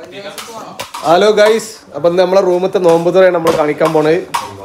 Hello guys അപ്പൊ ഇന്ന് നമ്മളെ റൂമത്തെ നോമ്പ് തുറയാണ് നമ്മൾ കാണിക്കാൻ പോണത്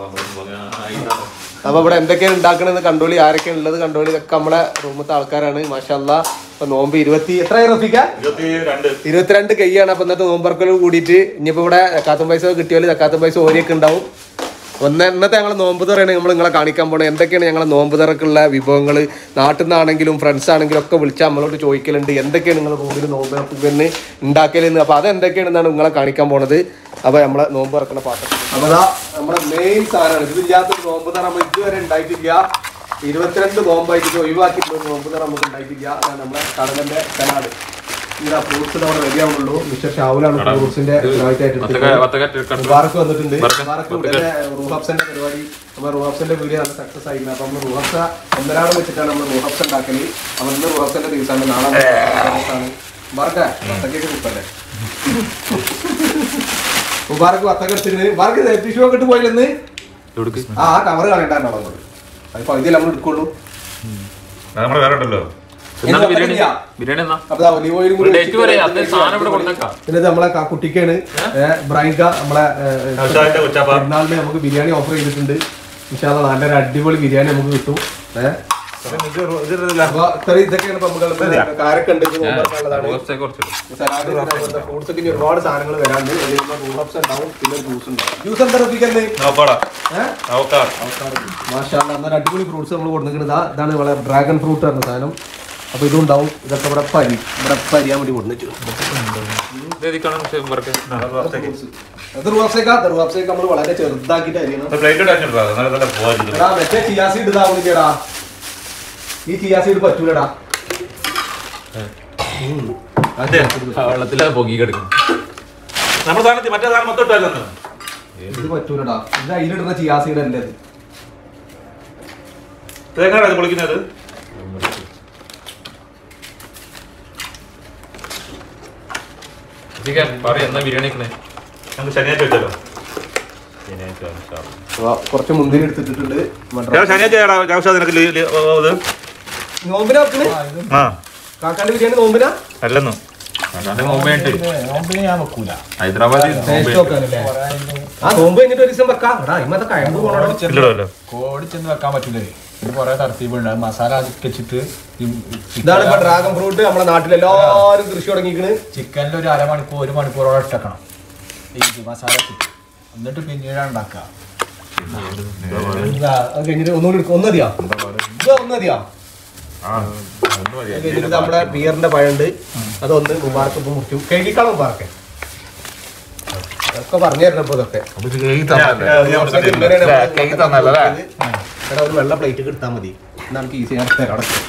അപ്പൊ ഇവിടെ എന്തൊക്കെയാണ് ഉണ്ടാക്കണെന്ന് കണ്ടോളി ആരൊക്കെയാണ് ഉള്ളത് കണ്ടോളി ഇതൊക്കെ നമ്മളെ റൂമത്തെ ആൾക്കാരാണ് മാഷല്ല ഇപ്പൊ നോമ്പ് ഇരുപത്തി എത്ര റഫിക്ക ഇരുപത്തിരണ്ട് കൈയാണ് അപ്പൊ ഇന്നത്തെ നോമ്പർക്കൽ കൂടിയിട്ട് ഇനിയിപ്പോ ഇവിടെ തക്കാത്തും പൈസ കിട്ടിയാലും തക്കാത്തും പൈസ ഓരിയൊക്കെ ഉണ്ടാവും ഒന്ന് ഇന്നത്തെ ഞങ്ങളെ നോമ്പ് തുറയാണ് നമ്മൾ നിങ്ങളെ കാണിക്കാൻ പോണത് എന്തൊക്കെയാണ് ഞങ്ങളെ നോമ്പ് തുറക്കുള്ള വിഭവങ്ങൾ നാട്ടിൽ നിന്നാണെങ്കിലും ഫ്രണ്ട്സ് ആണെങ്കിലും ഒക്കെ വിളിച്ച് നമ്മളോട് ചോദിക്കലുണ്ട് എന്തൊക്കെയാണ് നിങ്ങൾ റൂമിൽ നോമ്പ് തുറപ്പിന് ഉണ്ടാക്കലെന്ന് അപ്പൊ അതെന്തൊക്കെയാണെന്നാണ് നിങ്ങളെ കാണിക്കാൻ പോണത് അപ്പൊ നമ്മളെ നോമ്പ് തുറക്കുന്ന പാത്രം അപ്പൊ അതാ നമ്മുടെ മെയിൻ സാധനമാണ് ഇതില്ലാത്തൊരു നോമ്പ് തുറ നമ്മൾ ഇതുവരെ ഉണ്ടായിട്ടില്ല ഇരുപത്തിരണ്ട് നോമ്പായിട്ട് ഒഴിവാക്കിയിട്ടുള്ള ഒരു നോമ്പ് തുറ നമുക്ക് ഉണ്ടായിട്ടില്ല അതാണ് നമ്മുടെ കടലന്റെ സലാഡ് ഇതാ ഫ്രൂട്ട്സ് അവിടെ റെഡി ആവുള്ളൂ മിസ്റ്റർ ഷാവുലാണ് ഫ്രൂട്ട്സിന്റെ മുബാറക്ക് വന്നിട്ടുണ്ട് മുബാറക്ക് ഉടനെ റൂഹബ്സന്റെ പരിപാടി നമ്മുടെ റൂഹബ്സന്റെ വീഡിയോ നല്ല സക്സസ് ആയിരുന്നു അപ്പൊ നമ്മൾ റൂഹബ്സ ഒന്നരാടം വെച്ചിട്ടാണ് നമ്മൾ റൂഹബ്സ ഉണ്ടാക്കല് അപ്പൊ ഇന്ന് റൂഹബ്സന്റെ ദിവസമാണ് നാളെ ദിവസമാണ് മുബാറക്ക വത്തക്കേക്ക് കുപ്പല്ലേ മുബാറക്ക് വത്തക്ക എടുത്തിട്ട് മുബാറക്ക് സേഫ്റ്റി ഷൂ ഒക്കെ ഇട്ട് പോയില്ലെന്ന് ആ ആ കവർ കളയണ്ടായിരുന്നു അങ്ങോട്ട് അത് പകുതിയിൽ നമ്മൾ എടുക്കുള്ളൂ നമ്മുടെ വേറെ ഉണ്ടല്ലോ ഇന്ന് വത്തക്കയില്ല. ബിരിയാണി എന്നാ അപ്പൊ ദാ ഒലിവ് ഓയിലും കൂടി ഡേറ്റ് പറയാം അത് സാധനം ഇവിടെ കൊടുത്തേക്കാം പിന്നെ ഇത് നമ്മളെ ക- കുട്ടിക്കാണ് ബ്രൈൻക നമ്മളെ ഏ, നൗഷാദിന്റെ ഉച്ചാപ്പ. പെരുന്നാളിന് നമുക്ക് ബിരിയാണി ഓഫർ ചെയ്തിട്ടുണ്ട് ഇൻഷാല്ല നല്ലൊരു അടിപൊളി ബിരിയാണി നമുക്ക് കിട്ടും ഏഹ് അപ്പൊ ഇത്രയും ഇതൊക്കെയാണ് ഇപ്പൊ നമുക്ക് കാരൊക്കെ ഉണ്ട് ഇത് നോക്കാനുള്ളതാണ് കുറച്ച് കുറച്ചിടും സലാഡ് ഫ്രൂട്ട്സ് ഒക്കെ ഇനി ഒരുപാട് സാധനങ്ങൾ വരാണ്ട് റൂഹബ്സ് ഉണ്ടാവും പിന്നെ ജ്യൂസ് ഉണ്ടാവും ജ്യൂസ് എന്താ റഫിക്കുന്നത് നോക്കോടാ ഏഹ് നോക്കാം മാഷാല്ല എന്നാൽ അടിപൊളി ഫ്രൂട്ട്സ് നമ്മൾ കൊടുക്കുന്നത് ഇതാണ് നമ്മളെ ഡ്രാഗൺ ഫ്രൂട്ട് പറഞ്ഞ സാധനം അപ്പൊ ഇതുണ്ടാവും ഇതൊക്കെ ഇവിടെ പരി ഇവിടെ പരിയാൻ വേണ്ടി കൊടുത്തിട്ട് അത് റൂഹബ്സേക്കാ റൂഹബ്സേക്ക് നമ്മൾ വളരെ ചെറുതാക്കിയിട്ട് അരിയണം പ്ലേറ്റ് അടിച്ചിട്ടുണ്ടോ നല്ല നല്ല പോവാ എടാ മറ്റേ ചിയാസീഡ് ഇതാ വിളിക്കടാ ഈ ചിയാസീഡ് പറ്റൂലടാ അതെ വെള്ളത്തില് പൊങ്ങി കിടക്കും നമ്മുടെ സാധനത്തിൽ മറ്റേ സാധനം മൊത്തം ഇട്ടായിരുന്നു ഇത് പറ്റൂലടാ ഇത് അതിലിടുന്ന ചിയാസീഡ് അല്ലേ ഇത് തേങ്ങാണ് പൊളിക്കുന്നത് പറയാം എന്നാ ബിരിയാണി വെക്കണേ നമുക്ക് ശനിയാഴ്ച വെച്ചല്ലോ അപ്പൊ കുറച്ച് മുന്തിരി എടുത്തിട്ടുണ്ട് ഞാൻ ശനിയാഴ്ച ആവശ്യം നിനക്ക് ലീ- ലീ- ഓ, ഇത് നോമ്പിനാ വെക്കണേ ആ കാക്കാന്റെ ബിരിയാണി നോമ്പിനാ അല്ലെന്നു അല്ലാണ്ട് മുമ്പേണ്ട് നോമ്പിന് ഞാൻ വെക്കൂല ഹൈദരാബാദ് ടേസ്റ്റ് നോക്കാനല്ലേ ആ നോമ്പ് കഴിഞ്ഞിട്ട് ഒരു ദിവസം വെക്കാം എടാ ഇമ്മത്തെ കയമ്പ് പോണോ ഇല്ലല്ലോ അല്ലോ കോടി ചെന്ന് വെക്കാൻ പറ്റൂലേ ഇത് കുറെ തർത്തീപുണ്ട് അത് മസാല ആക്കി വെച്ചിട്ട് ഇതാണ് ഇപ്പൊ ഡ്രാഗൺ ഫ്രൂട്ട് നമ്മുടെ നാട്ടിലെല്ലാരും കൃഷി തുടങ്ങിക്കണ് ചിക്കനിൽ ഒരു അരമണിക്കൂർ ഒരു മണിക്കൂറോളം ഇട്ടക്കണം ഈ മസാല ഇട്ടിട്ട്. എന്നിട്ട് പിന്നീടാണ് ഉണ്ടാക്കുക ഇതാ, അത് കഴിഞ്ഞിട്ട് ഒന്നുകൂടി എടുക്കും ഒന്നതിയാ ഇത് ഒന്നതിയാ അത് കഴിഞ്ഞിട്ട് നമ്മുടെ ബിയറിന്റെ പഴമുണ്ട് അതൊന്ന് മുബാർക്ക് ഇപ്പൊ മുറിക്കും കഴുകിക്കാളും മുബാർക്ക് ഒക്കെ പറഞ്ഞു തരണം ഇപ്പൊ ഇതൊക്കെ എടാ ഒരു വെള്ള പ്ലേറ്റ് എടുത്താൽ മതി എന്നാ നമുക്ക് ഈസി ആയിട്ട് തരാം അടച്ച്.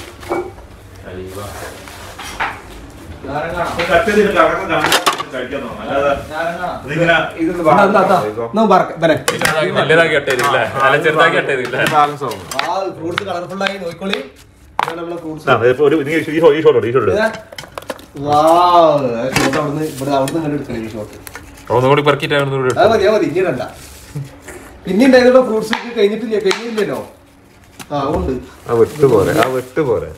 കട്ട് ചെയ്തിട്ട് അടക്കം കഴിക്കാൻ തോന്നുന്നു അല്ലാതെ ഇതിങ്ങനെ എന്നാ, എന്നാ, എന്നാ. എന്നാ മുബാർക്ക്, ഇവനെ. വലിയതാക്കി കട്ടേതില്ല അല്ല ചെറുതാക്കി കട്ടേതില്ല ആ ഫ്രൂട്ട്സ് കളർഫുൾ ആയി നോക്കിക്കോളി ഇതാണ് നമ്മളെ ഫ്രൂട്ട്സ് ആ, ഇതിപ്പോ ഒരു നീ ഈ ഷോ- ഈ ഷോട്ട് ഈ ഷോട്ട് വാവ് ഷോട്ട് അവിടുന്ന് ഇവിടെ അവിടുന്ന് ഇങ്ങോട്ട് എടുക്കണം ഈ ഷോട്ട് ഒന്നുകൂടി പെറുക്കിട്ടാണ് കൂടി അത് മതി അത് മതി ഇനിയിടണ്ട പിന്നെ ഉണ്ടായിരുന്നല്ലോ ഫ്രൂട്ട്സ് കഴിഞ്ഞിട്ടില്ല കഴിഞ്ഞില്ലല്ലോ ആ ഉണ്ട് ആ വിട്ട് പോരെ ആ വിട്ട് പോരെ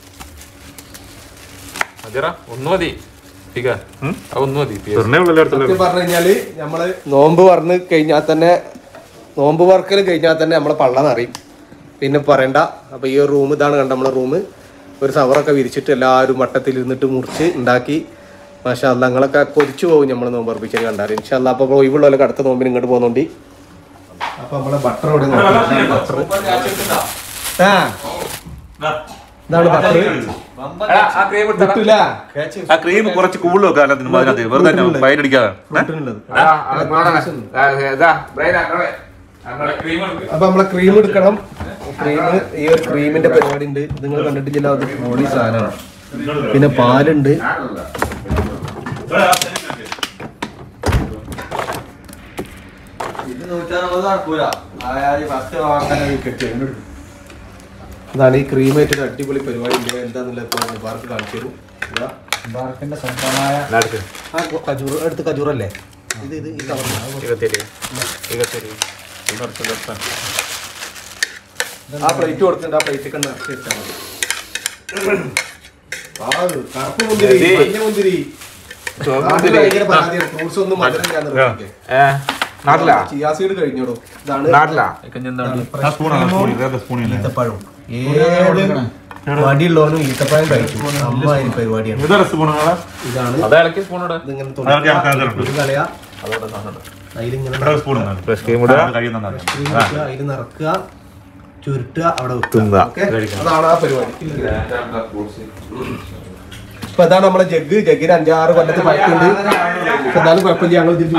അജറ ഒന്ന് മതി ഠീക്ക ആ ഒന്ന് മതി സ്വർണ്ണേ ഉള്ളല്ലോ അടുത്തുള്ള സത്യം പറഞ്ഞു കഴിഞ്ഞാല് നമ്മള് നോമ്പ് പറഞ്ഞ് കഴിഞ്ഞാൽ തന്നെ നോമ്പ് വർക്കൽ കഴിഞ്ഞാൽ തന്നെ നമ്മളെ പള്ള നിറയും പിന്നെ പറയണ്ട അപ്പൊ ഈ ഒരു റൂം ഇതാണ് കണ്ട നമ്മളെ റൂം ഒരു സവറൊക്കെ വിരിച്ചിട്ട് എല്ലാവരും വട്ടത്തിൽ ഇരുന്നിട്ട് മുറിച്ച് ഉണ്ടാക്കി മാഷാ അല്ല നിങ്ങളൊക്കെ കൊതിച്ചു പോകും നമ്മൾ നോമ്പ് അർപ്പിച്ചത് കണ്ടാൽ ഇൻഷാല്ല അപ്പൊ ഒഴിവുള്ളവരൊക്കെ അടുത്ത നോമ്പിന് ഇങ്ങോട്ട് പോകുന്നുണ്ട് അപ്പൊ നമ്മളെ ബട്ടർ ഇവിടെ ബട്ടർ ആ ഇതാണ് ബട്ടർ കിട്ടൂല ആ ക്രീം കുറച്ച് കൂടുതൽ വെക്കാം അതിനകത്ത് അതിനകത്ത് വെറുതെ തന്നെ വൈറ്റ് അടിക്കാതെ ഫ്രൂട്ടിനുള്ളത് ക്രീം അപ്പൊ നമ്മളെ ക്രീം എടുക്കണം ക്രീം ഈ ഒരു ക്രീമിന്റെ പരിപാടി ഉണ്ട് നിങ്ങൾ കണ്ടിട്ടില്ല അത് പൊളി സാധനമാണ് പിന്നെ പാലുണ്ട് അതാണ് ഈ ക്രീമായിട്ട് ഒരു അടിപൊളി പരിപാടി ഉണ്ട് എന്താന്നുള്ളത് ഇപ്പൊ മുബാർക്ക് കാണിച്ചു തരും ഇതാ. മുബാറക്കിന്റെ സ്വന്തമായ ആ കജൂർ അടുത്ത് കജൂറല്ലേ ഇത് ഇത് ഈ കവറിൽ ആ പ്ലേറ്റ് കൊടുക്കുന്നുണ്ട് ആ പ്ലേറ്റ് ഒക്കെ നിറച്ച് വെച്ചാൽ മതി ആ, കറുപ്പ് മുന്തിരി മഞ്ഞ മുന്തിരി നാട്ടിൽ ഭയങ്കര പരാതിയാണ് ഫ്രൂട്ട്സ് ഒന്നും മധുരം ഞാൻ നിർത്തിക്കേ നാട്ടിലാ ചിയാസീഡ് കഴിഞ്ഞോടോ ഇതാണ് നാട്ടിലാ എന്താണ് സ്പൂണാണ് സ്പൂൺ വേറെ സ്പൂണില്ല ഈത്തപ്പഴം ഏത് മടിയുള്ളവനും ഈത്തപ്പഴം കഴിക്കും അമ്മാതിരി പരിപാടിയാണ് ഇതാണ് സ്പൂണാണ് ഇതാണ് അത് ഇളക്കി സ്പൂൺ ഇടാ ഇതിങ്ങനെ അതൊക്കെ ആൾക്കാരുണ്ട്. തുണി കളയാ അതോടെ സാധനം അതിലിങ്ങനെ ഇവിടെ സ്പൂൺ ഫ്രഷ് ക്രീം ഇടുക കഴിയുന്നതാണ് അതിൽ നിറക്കുക ചുരുട്ടുക അവിടെ വെക്കുക തിന്നുക. ഓക്കേ? അതാണ് ആ പരിപാടി ഇപ്പൊ അതാണ് നമ്മളെ ജഗ് ജഗ്ഗിന് അഞ്ചാറ് കൊല്ലത്ത് പറ്റുണ്ട് എന്നാലും കുഴപ്പമില്ല ഞങ്ങൾ ഇതിൽ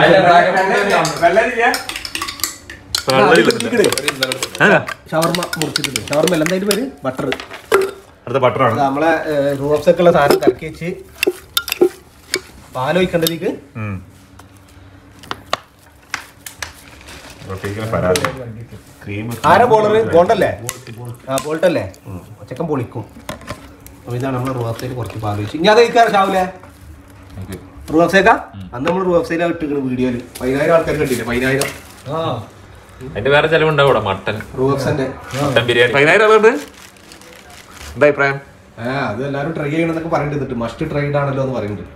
ഷവർമ മുറിച്ചിട്ടുണ്ട് ഷവർമ അല്ല എന്താ അതിന്റെ പേര് ബട്ടർ അടുത്ത ബട്ടറാണ് നമ്മളെ റൂപ്സൊക്കെ ഉള്ള സാധനം കലക്കി വെച്ച് പാലൊഴിക്കേണ്ടതിക്ക് ക്രീം ആരാ ബോളർ ബോണ്ടല്ലേ ആ ബോൾട്ടല്ലേ ഒച്ചക്കം പൊളിക്കും അപ്പൊ ഇതാണ് നമ്മൾ റൂപ്സയിൽ കുറച്ച് പാൽ വെച്ച് ഇനി അത് കഴിക്കാൻ ഷാവിലെ റൂപ്സേക്ക അന്ന് നമ്മൾ റൂപ്സയിലാണ് ഇട്ടിരിക്കുന്ന വീഡിയോയിൽ പതിനായിരം ആൾക്കാർ കണ്ടില്ലേ പതിനായിരം അതിന്റെ വേറെ ചെലവുണ്ടാവും ഇവിടെ മട്ടൻ റൂപ്സന്റെ മട്ടൻ ബിരിയാണി പതിനായിരം ആളുണ്ട് എന്താ അഭിപ്രായം ആ അത് എല്ലാവരും ട്രൈ ചെയ്യണമെന്നൊക്കെ പറഞ്ഞിട്ട് മസ്റ്റ് ട്രൈഡ് ആണല്ലോ എന്ന് പറയുന്നുണ്ട്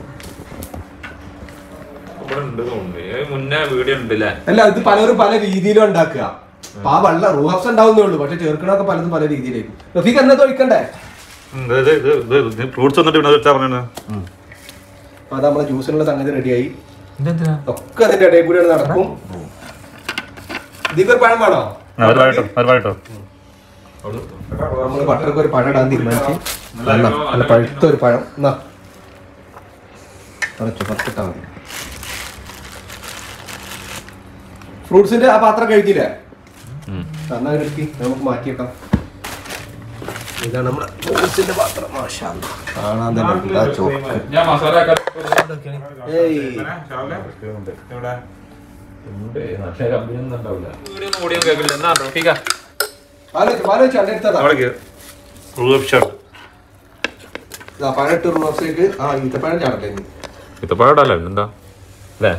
ഇവിടെ ഉണ്ട് തോന്നുന്നു ഏ, മുന്നേ വീഡിയോ ഉണ്ടല്ലേ അല്ല ഇത് പലരും പല രീതിയിലും ഉണ്ടാക്കുക അപ്പൊ ആ വെള്ള റൂഹബ്സ് ഉണ്ടാവുന്നേ ഉള്ളൂ പക്ഷെ ചേർക്കണൊക്കെ പലതും പല രീതിയിലായിരിക്കും റഫീഖ് എന്നത്തെ ഒഴിക്കണ്ടേ ഫ്രൂട്ട്സ് വന്നിട്ട് പിന്നെ വെച്ചാ പറഞ്ഞത് അപ്പൊ അത് നമ്മളെ ജ്യൂസിനുള്ള സംഗതി റെഡിയായി ഇതെന്തിനാ ഒക്കെ അതിന്റെ ഇടയിൽ കൂടിയാണ് നടക്കും ഇതിക്ക് ഒരു പഴം വേണോ ഒരു പാട്ടോ ഒരു പാട്ടോ നമ്മൾ ബട്ടർക്ക് ഒരു പഴം ഇടാൻ തീരുമാനിച്ചു നല്ല നല്ല പഴുത്ത ഒരു പഴം എന്നാ കുറച്ച് പത്തിട്ടാ മതി ഫ്രൂട്ട്സിന്റെ ആ പാത്രം കഴിക്കില്ലേ എന്നാ എടുക്കി നമുക്ക് മാറ്റിയേക്കാം ഇതാണ് നമ്മുടെ ഫ്രൂട്ട്സിന്റെ പാത്രം മാഷാ അല്ലാ. കാണാൻ തന്നെ ഉണ്ട് ആ ചോക്ക് ഞാൻ മസാല ഏയ് വീഡിയോ കേൾക്കില്ല എന്നാ റഫീഖ ആലോചിച്ച് ആലോചിച്ച് അന്റെ അടുത്തതാ ഇതാ പഴട്ട് റോസേക്ക് ആ ഈത്തപ്പഴം ചാടല്ലേ ഇനി. ഇത്തപ്പാടല്ല എന്താ അല്ലേ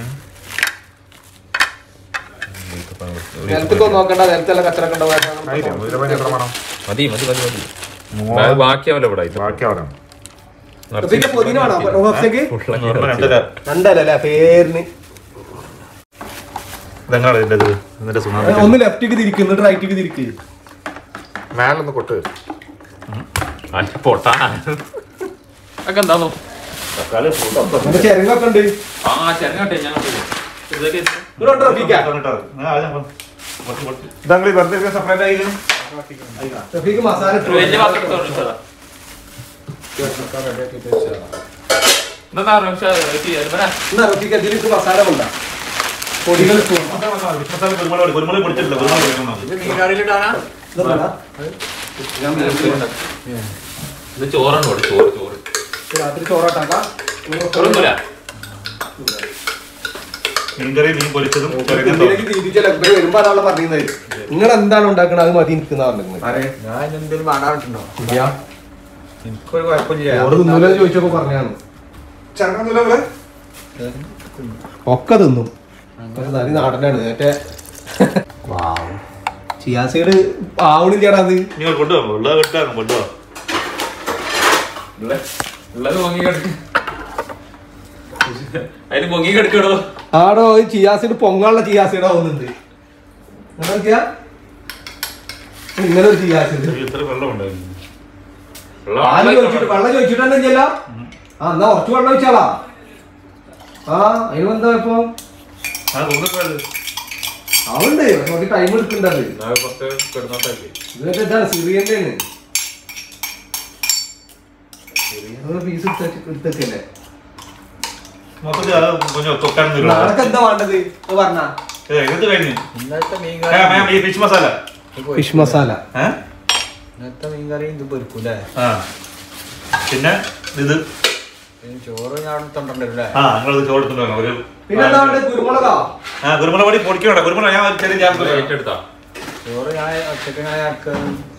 നിലത്തേക്കൊന്നും നോക്കണ്ട നിലത്തെല്ലാം കച്ചറൊക്കെ ഉണ്ടാവും മതി മതി മതി മതി അത് ബാക്കിയാവല്ലോ ഇവിടെ ഇത് ബാക്കിയാവണം പിന്നെ പുതിന വേണോ റോസേക്ക് രണ്ടര രണ്ടല്ലേ പേരിന് ഇതെങ്ങാണ് ഇതിന്റെ ഇത് ഇതിന്റെ സുനാമി ഒന്ന് ലെഫ്റ്റിക്ക് തിരിക്കും എന്നിട്ട് റൈറ്റിക്ക് തിരിക്ക് മേലൊന്ന് കൊട്ട് അല്ല പൊട്ടാ ഒക്കെ എന്താണോ എന്നിട്ട് ചെരങ്ങൊക്കെ ഉണ്ട് ആ ചെറുങ്ങട്ടെ ഞാൻ ഇതൊക്കെ ഇങ്ങോട്ട് റഫീക്ക ഇതങ്ങൾ വെറുതെ സെപ്പറേറ്റ് ആയിരുന്നു റഫീക്ക് മസാല ഇട്ടു വലിയ പാത്രം എടുത്തോ, എടുത്തതാ. എന്നാ റഫീഖ, റഫീഖ, ഇവനാ. എന്നാ റഫീക്ക് അതിലേക്ക് മസാല കൊണ്ട പൊടികൾ ഇട്ടു. കുരുമുളക് കുരുമുളക് പൊടിച്ചിട്ടില്ല കുരുമുളക് പൊടിക്കണം ഇതൊന്നുമല്ല. ഞാൻ വീട്ടിലുണ്ട്. ഇത് ചോറാണ് ഇവിടെ ചോറ് ചോറ് രാത്രി ചോറാട്ടാക്കാം ചോറൊന്നുമില്ല മീൻകറി മീൻ പൊരിച്ചതും ചെറുങ്ങ ഇതിലേക്ക് തിരിച്ചല്ല ഇവര് വരുമ്പോ അതാണ് പറയുന്നത് നിങ്ങൾ എന്താണ് ഉണ്ടാക്കണത് അത് മതി നിൽക്കുന്ന ഞാൻ എന്തെങ്കിലും വേണ്ടായിട്ടുണ്ടോ എനിക്കൊരു കുഴപ്പമില്ല ചോറ് തിന്നൂലെന്ന് ചോദിച്ചപ്പോ പറഞ്ഞാണ് ഒക്കെ തിന്നും പക്ഷെ തനി നാടനാണ് മറ്റേ ചിയാസീഡ് ആവണില്ലടാ അത് നിങ്ങൾ കൊണ്ടുപോകാം ഉള്ളത് കിട്ടാൻ കൊണ്ടുപോകാം ഉള്ളത് പൊങ്ങി കിടക്ക് അതിന് പൊങ്ങി കിടക്കണോ ആടോ ഈ ചിയാസീഡ് പൊങ്ങാനുള്ള ചിയാസീഡ് ആവുന്നുണ്ട് എന്താ നോക്കിയാ? ഇങ്ങനെ ഒരു ചിയാസീഡ് ഇത്ര വെള്ളം ഉണ്ടായിരുന്നു പാല് ചോദിച്ചിട്ട് വെള്ളം ചോദിച്ചിട്ട് തന്നെ ചെയ്യല്ല ആ എന്നാ കുറച്ച് വെള്ളം ഒഴിച്ചാളാ ആ അതിന് എന്താ ഇപ്പൊ ആ തോന്നിപ്പോയത് അതുണ്ട് കുറച്ച് ടൈം എടുക്കണ്ടത് കുറച്ച് കിടന്നോട്ടെ ഇതൊക്കെ ഇതാണ് സിറിയന്റെ പീസ് എടുത്തേക്കല്ലേ മൊത്തത്തിൽ അത് கொஞ்சம் തൊക്കാനൊന്നും നാളെ എന്താ വേണ്ടത് ഇത് പറഞ്ഞ ഇത് കഴിഞ്ഞു ഇന്നലത്തെ മീൻ ആ, മാം, ഈ ഫിഷ് മസാല ഫിഷ് മസാല ഏ? ഇന്നലത്തെ മീൻ കറി ഇത് പൊരിക്കൂലേ ആ പിന്നെ ഇത് ഇനി ചോറ് ഞാൻ അവിടെ തൊണ്ടല്ലേ ആ നിങ്ങൾ ചോദിച്ചിട്ടുണ്ടല്ലോ ഒരു പിന്നെ എന്താ വേണ്ടത് കുരുമുളകാ ആ കുരുമുളക് പൊടി പൊടിക്കണ്ട കുരുമുളക് ഞാൻ ഒരു ചെറിയ ജാം എടുത്താ ചോറ് ഞാൻ ഒറ്റക്ക് ഞാൻ ആർക്ക്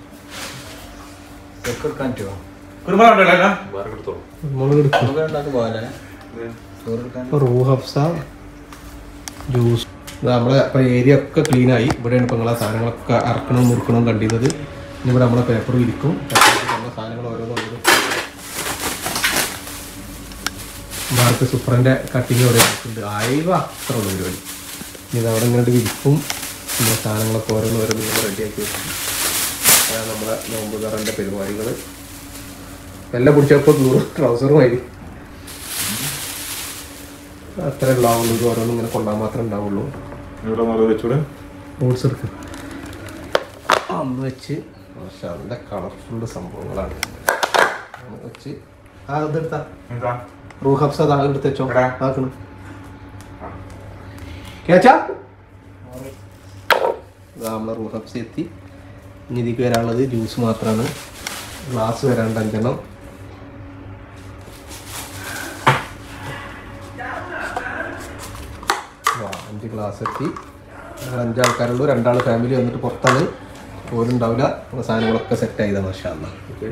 എടുക്കാൻ പറ്റുമോ കുരുമുളക് ഉണ്ടല്ലോ അല്ല? വേറെ എടുത്തോളൂ കുരുമുളക് എടുക്കും നമുക്ക് ഉണ്ടാക്കി പോകാല്ലേ ചോറ് എടുക്കാൻ റൂ ഹഫ്സ ജ്യൂസ് നമ്മളെ ഇപ്പം ഏരിയ ഒക്കെ ക്ലീൻ ആയി ഇവിടെയാണ് ഇപ്പം നിങ്ങളെ സാധനങ്ങളൊക്കെ അറക്കണം മുറുക്കണം കണ്ടിരുന്നത് ഇനി ഇവിടെ നമ്മളെ പേപ്പർ വിരിക്കും പേപ്പറിൽ നമ്മളെ സാധനങ്ങൾ ഓരോന്നും ഓരോന്നും ഭാരത് സുപ്രൻ്റെ കട്ടിങ് അവിടെ ഉണ്ട് ആയിവ അത്ര ഉള്ളൂ പരിപാടി ഇനി ഇത് അവിടെ ഇങ്ങനെ വിരിപ്പും പിന്നെ സാധനങ്ങളൊക്കെ ഓരോന്ന് ഓരോന്ന് ഇങ്ങനെ റെഡിയാക്കി വെക്കും അതാണ് നമ്മുടെ നോമ്പ് കറൻ്റെ പരിപാടികൾ എല്ലാം പിടിച്ചപ്പോൾ ദൂരം ട്രൗസറുമായി അത്ര ഉണ്ടാവുള്ളൂ ഇത് ഓരോന്നും ഇങ്ങനെ കൊണ്ടാൻ മാത്രമേ ഉണ്ടാവുള്ളൂ ഇവിടെ നല്ല വെച്ചൂടെ ഫ്രൂട്ട്സ് എടുക്ക് അന്ന് വെച്ച് പക്ഷെ അതിൻ്റെ കളർഫുള്ള് സംഭവങ്ങളാണ് അന്ന് വെച്ച് ആ ഇതെടുത്താ എന്താ റൂ ഹബ്സ അതാ എടുത്ത് വെച്ചോ എടാ. ആക്കണ് കേച്ചാ ഇതാ നമ്മളെ റൂ ഹബ്സ് എത്തി ഇനി ഇതിക്ക് വരാനുള്ളത് ജ്യൂസ് മാത്രമാണ് ഗ്ലാസ് വരാണ്ട് അഞ്ചെണ്ണം ആ, അഞ്ച് ഗ്ലാസ് എത്തി ഞങ്ങൾ അഞ്ചാൾക്കാരുള്ളൂ രണ്ടാൾ ഫാമിലി വന്നിട്ട് പുറത്താണ് പോലും ഉണ്ടാവില്ല നമ്മുടെ സാധനങ്ങളൊക്കെ സെറ്റ് ആയതാണ് മാഷാല്ല ഓക്കെ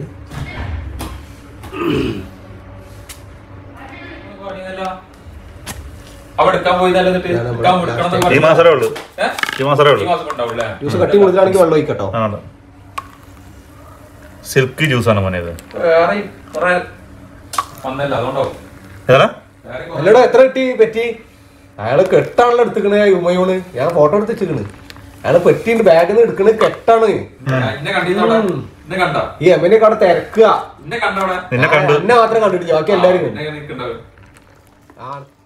അവിടെ എടുക്കാൻ പോയതല്ലേ എന്നിട്ട് ഞാൻ എടുക്കാൻ നമ്മുടെ എടുക്കണം എന്നൊക്കെ ഈ പറഞ്ഞു. മാസമേ ഉള്ളൂ ഏ? ഈ മാസമേ ഈ ഉള്ളൂ മാസം ഉണ്ടാവില്ലേ ജ്യൂസ് കട്ടി കൊടുക്കുകയാണെങ്കിൽ വെള്ളം ഒഴിക്കട്ടോ ആണ് സിൽക്ക് ജ്യൂസാണ് മോനെ ഇത് വേറെ കുറെ വന്നല്ല അതുകൊണ്ടാവും ഏതാ വേറെ അല്ലടോ എത്ര കിട്ടി പറ്റി അയാള് കെട്ടാണല്ലോ എടുത്തിക്കണേ ഉമയോണ് ഞാൻ ഫോട്ടോ എടുത്ത് വെച്ചിക്കണ് അയാള് പെട്ടിണ്ട് ബാഗിൽ നിന്ന് എടുക്കണ കെട്ടാണ് എന്നെ കണ്ടിരുന്നവിടെ എന്നെ കണ്ട ഈ എമ്മനെ അവിടെ തിരക്കുക എന്നെ കണ്ടവിടെ നിന്നെ കണ്ടു എന്നെ മാത്രം കണ്ടിട്ടില്ല ബാക്കി എല്ലാരും കണ്ടു. എന്നെ നിൽക്കണ്ടാവും ആ